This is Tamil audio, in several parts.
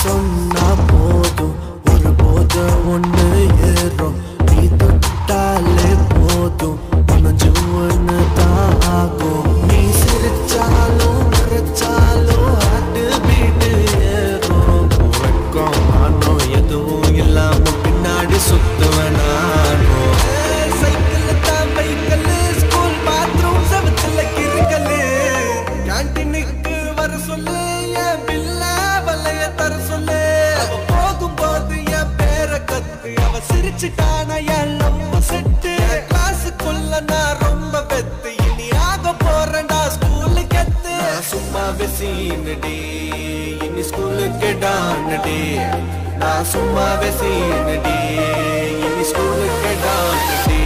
சொன்னா போதும் ஒரு போத ஒண்ணு ஏறும் நீ தொட்டாலே போதும் மனஜுவன்னு தான் ஆகும் நீ சிரிச்சாலும் மறைச்சாலும் ஹார்ட் பீட் ஏறும் வெக்கம் ஆனோ எதுவும் இல்லாம பின்னாடி சுத்துவேன் நானும் சைக்கிள் தான் பைக்கல் ஸ்கூல் பாத்ரூம் செவத்துல கிறுக்கலு கேண்டீனுக்கு வர சொல்லு என் பில்ல வலைய தர சொல்லு அவ போகும்போது என் பேரை கத்து அவ சிரிச்சுட்டான என் லம்ப செட்டு கிளாஸுக்குள்ள நான் ரொம்ப பெத்து இனி ஆக போறேன்டா ஸ்கூலு கெத்து சும்மாவே சீனடி இனி ஸ்கூலுக்கு டானடி நான் சும்மாவே சீனடி இனி ஸ்கூலுக்கு டானடி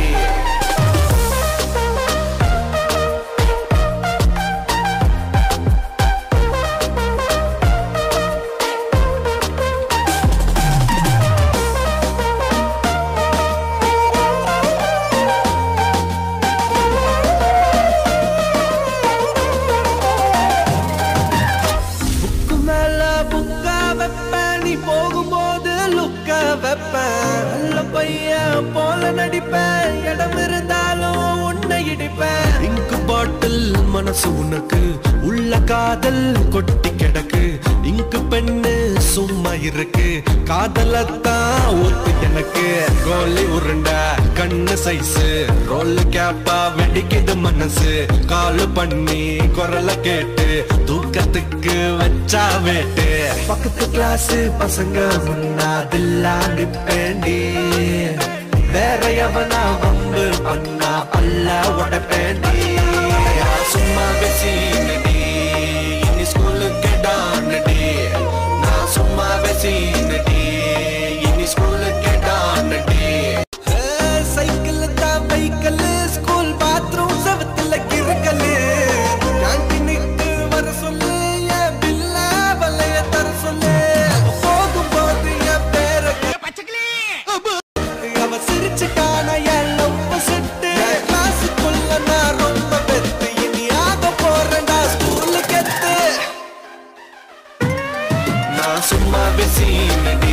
புக்கு மேல புக்கா வைப்பேன் நீ போகும்போது லுக்க வைப்பேன் நல்ல பையன் போல நடிப்பேன் இடம் இருந்தாலும் உன்னை இடிப்பேன் இங்கு பாட்டில் மனசு உனக்கு உள்ள காதல் கொட்டி கிடக்கு இங்கு பெண்ணு சும்மா இருக்கு காதலத்தான் ஒத்து எனக்கு கோலி உருண்ட கண்ணு சைஸு ரோல் கேப்பா வெடிக்குது மனசு காலு பண்ணி குரல கேட்டு தூக்கத்துக்கு வச்சா வேட்டு பக்கத்து கிளாஸ் பசங்க முன்னாதில்லாம் நிப்பேண்டி வேற எவனா வம்பு பண்ணா பல்ல உடப்பேண்டி சும்மா பேசினடி இனி ஸ்கூலுக்கு டானடி நான் சும்மா பேசினடி இனி ஸ்கூலுக்கு டானடி சைக்கிள் தான் பைக்கல் ஸ்கூல் பாத்ரூம் செவத்துல கிறுக்கலு கேண்டீனுக்கு வர சொல்லு என் பில்ல வலைய தர சொல்லு அவ போகும்போது என் பேரை அவ சிரிச்சுட்டான என் லவ் செட்டு கிளாஸுக்குள்ள நான் ரொம்ப பெத்து இனி ஆக போறேன்டா ஸ்கூலுக்கு எத்து நான் சும்மா பேசினடி